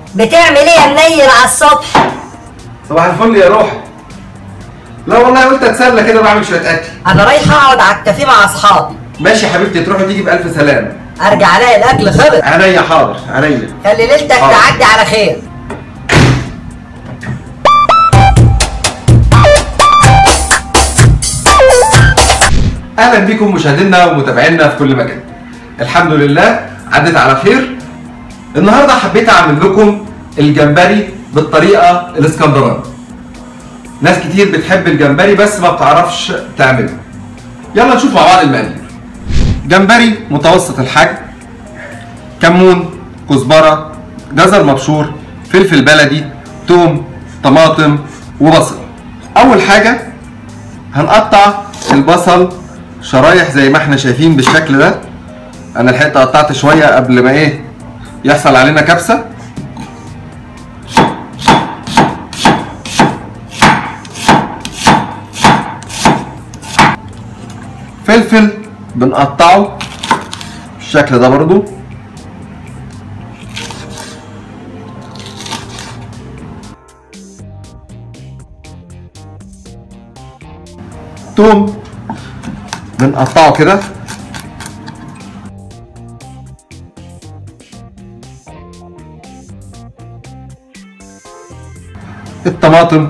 بتعمل ايه يا منيل على الصبح صباح الفل يا روحي لا والله قلت اتسلى كده بعمل شويه اكل انا رايح اقعد على الكافيه مع اصحابي ماشي يا حبيبتي تروحي تيجي بالف سلام ارجع الاقي الاكل خلص عينيا حاضر عينيا خلي ليلتك حاضر. تعدي على خير اهلا بكم مشاهدينا ومتابعينا في كل مكان الحمد لله عدت على خير النهارده حبيت اعمل لكم الجمبري بالطريقه الاسكندراني ناس كتير بتحب الجمبري بس ما بتعرفش تعمله يلا نشوف مع بعض المقادير جمبري متوسط الحجم كمون كزبره جزر مبشور فلفل بلدي توم طماطم وبصل اول حاجه هنقطع البصل شرايح زي ما احنا شايفين بالشكل ده انا لحقت قطعت شويه قبل ما ايه يحصل علينا كبسه فلفل بنقطعه بالشكل ده برضو توم بنقطعه كده الطماطم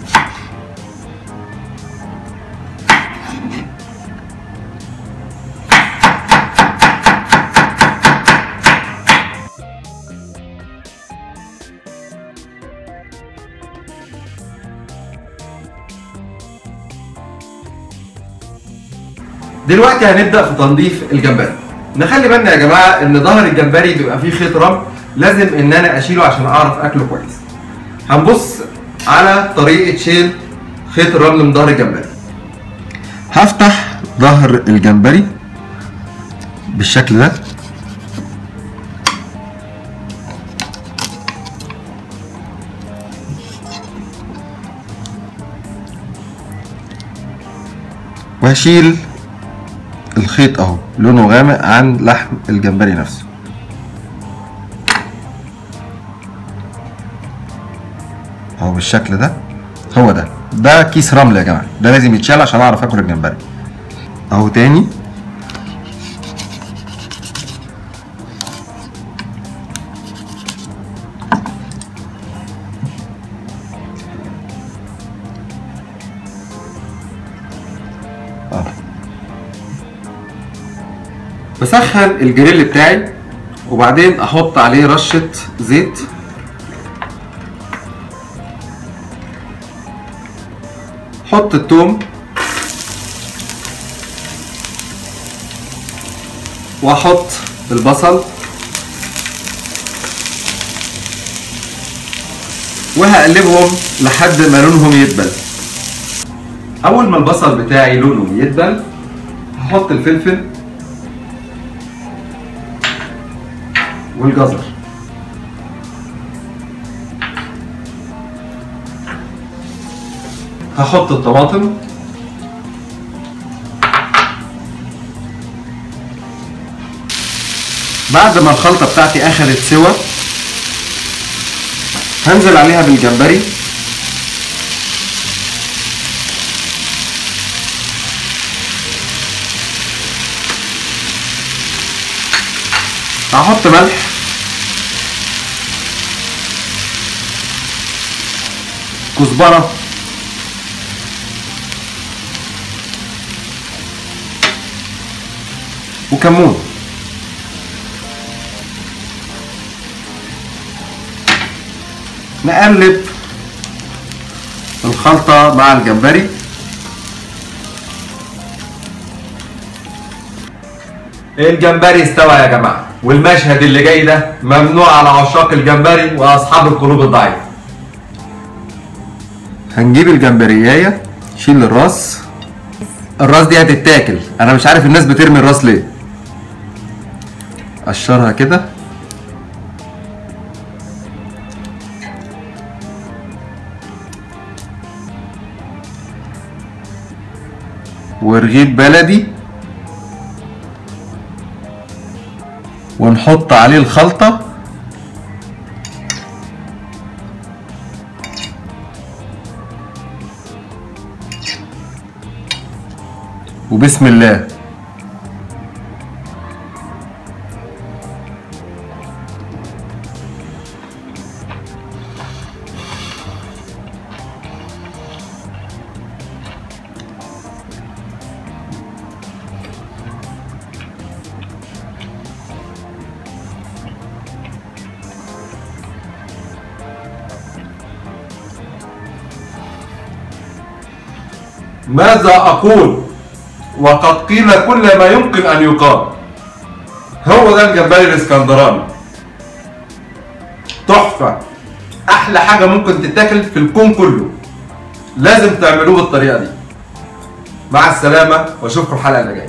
دلوقتي هنبدا في تنظيف الجمبري نخلي بالنا يا جماعه ان ظهر الجمبري بيبقى فيه خيط رمل لازم ان انا اشيله عشان اعرف اكله كويس هنبص على طريقه شيل خيط الرمل من ظهر الجمبري هفتح ظهر الجمبري بالشكل ده وهشيل الخيط اهو لونه غامق عن لحم الجمبري نفسه اهو بالشكل ده هو ده ده كيس رمل يا جماعه ده لازم يتشال عشان اعرف اكل الجمبري اهو تاني اه بسخن الجريل بتاعي وبعدين احط عليه رشة زيت حط التوم واحط البصل وهقلبهم لحد ما لونهم يدبل اول ما البصل بتاعي لونه يدبل هحط الفلفل والجزر هحط الطماطم بعد ما الخلطة بتاعتي اخدت سوا هنزل عليها بالجمبري هحط ملح كزبرة وكمون نقلب الخلطة مع الجمبري الجمبري استوى يا جماعة والمشهد اللي جاي ده ممنوع على عشاق الجمبري واصحاب القلوب الضعيفة هنجيب الجمبرياية شيل الراس الراس دي هتتاكل انا مش عارف الناس بترمي الراس ليه قشرها كده ورغيف بلدي ونحط عليه الخلطة وبسم الله ماذا أقول وقد قيل كل ما يمكن أن يقال هو ده الجمبري الاسكندراني تحفة أحلى حاجة ممكن تتاكل في الكون كله لازم تعملوه بالطريقة دي مع السلامة واشوفكم الحلقة اللي جاية